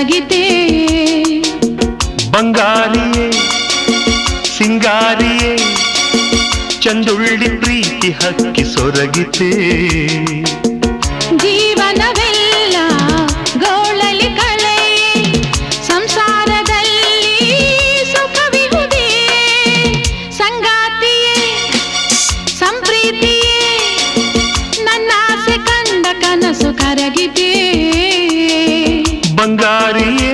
ಕರಗಿತೆ ಬಂಗಾರಿಯೇ ಸಿಂಗಾರಿಯೇ ಚಂದುಳ್ಳಿ ಪ್ರೀತಿ ಹಕ್ಕಿ ಸೊರಗಿತೆ ಜೀವನವೆಲ್ಲ ಗೋಳಲಿ ಕಳೆ ಸಂಸಾರದಲ್ಲಿ ಸುಖವಿಹುದೇ ಸಂಗಾತಿಯೇ ಸಂಪ್ರೀತಿಯೇ ನನ್ನಾಸೆ ಕಂಡ ಕನಸು ಕರಗಿದೆ ಬಂಗಾರಿಯೇ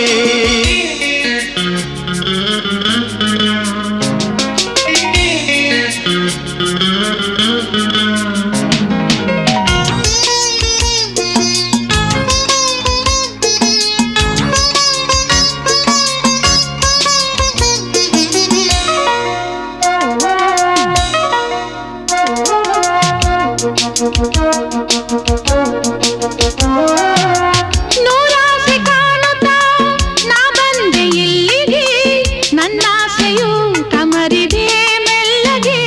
ನೂರಾಸೆ ಕಾಣುತ್ತಾ ನಾ ಬಂದೆ ಇಲ್ಲಿಗೆ ನನ್ನಾಸೆಯು ಕಮರಿದೆ ಮೆಲ್ಲಗೆ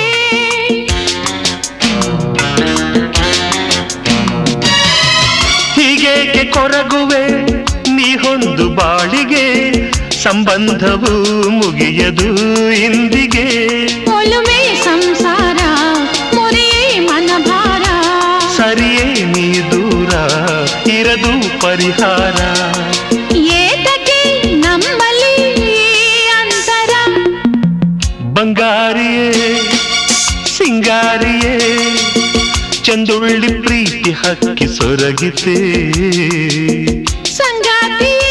ಹೀಗೇಕೆ ಕೊರಗುವೆ ನೀ ಹೊಂದು ಬಾಳಿಗೆ ಸಂಬಂಧವು ಮುಗಿಯದು ಇಂದಿಗೆ ಒಲುಮೆ ಸಂಸಾರ ಮುರಿಯೇ ಮನಭಾರ ಸರಿಯೇ ನೀ ದೂರ ಇರದು ಪರಿಹಾರ ಏತಕ್ಕೆ ನಮ್ಮಲ್ಲಿ ಅಂತರ ಬಂಗಾರಿಯೇ ಸಿಂಗಾರಿಯೇ ಚಂದುಳ್ಳಿ ಪ್ರೀತಿ ಹಕ್ಕಿ ಸೊರಗಿತೆ ಸಂಗಾತಿಯೇ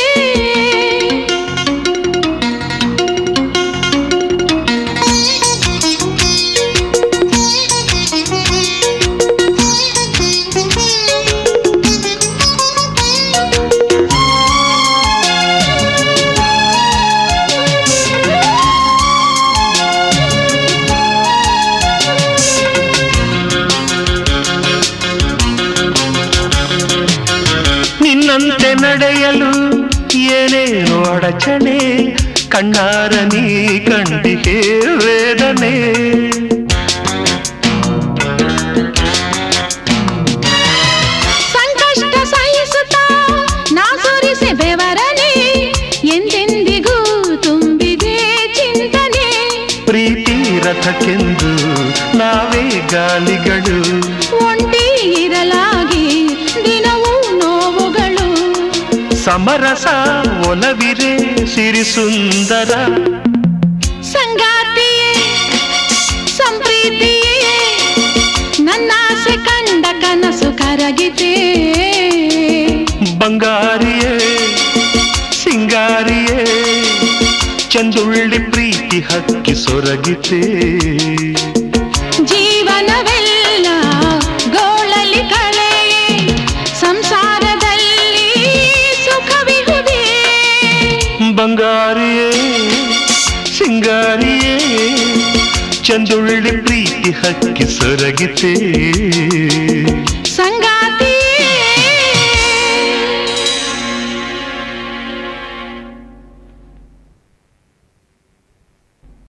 ನಿನ್ನಂತೆ ನಡೆಯಲು ಏನೇನು ಅಡಚಣೆ ಕಣ್ಣಾರ ನೀ ಕಂಡಿಗೆ ವೇದನೆ ಸಂಕಷ್ಟ ಸಹಿಸುತ್ತಾ ನಾ ಸುರಿಸೆ ಬೆವರನೆ ಎಂದೆಂದಿಗೂ ತುಂಬಿದೆ ಚಿಂತನೆ ಪ್ರೀತಿ ರಥಕ್ಕೆಂದು ನಾವೇ ಗಾಲಿಗಳು ಒಂಟಿ ಇರಲಾಗಿ ದಿನವೂ ನೋವುಗಳು ಸಮರಸ ಒಲವಿರೆ ಸಿರಿ ಸುಂದರ ಸಂಗಾತಿಯೇ ಸಂಪ್ರೀತಿಯೇ ನನ್ನಾಸೆ ಕಂಡ ಕನಸು ಕರಗಿದೆ ಬಂಗಾರಿಯೇ ಸಿಂಗಾರಿಯೇ ಚಂದುಳ್ಳಿ ಪ್ರೀತಿ ಹಕ್ಕಿ ಸೊರಗಿತೆ ಜೀವನವೆಲ್ಲ ಗೋಳಲಿ ಕಳೆಯೇ ಸಂಸಾರದಲ್ಲಿ ಸುಖವಿಹುದೇ ಬಂಗಾರಿಯೇ ಸಿಂಗಾರಿಯೇ ಚಂದುಳ್ಳಿ ಪ್ರೀತಿ ಹಕ್ಕಿ ಸೊರಗಿತೆ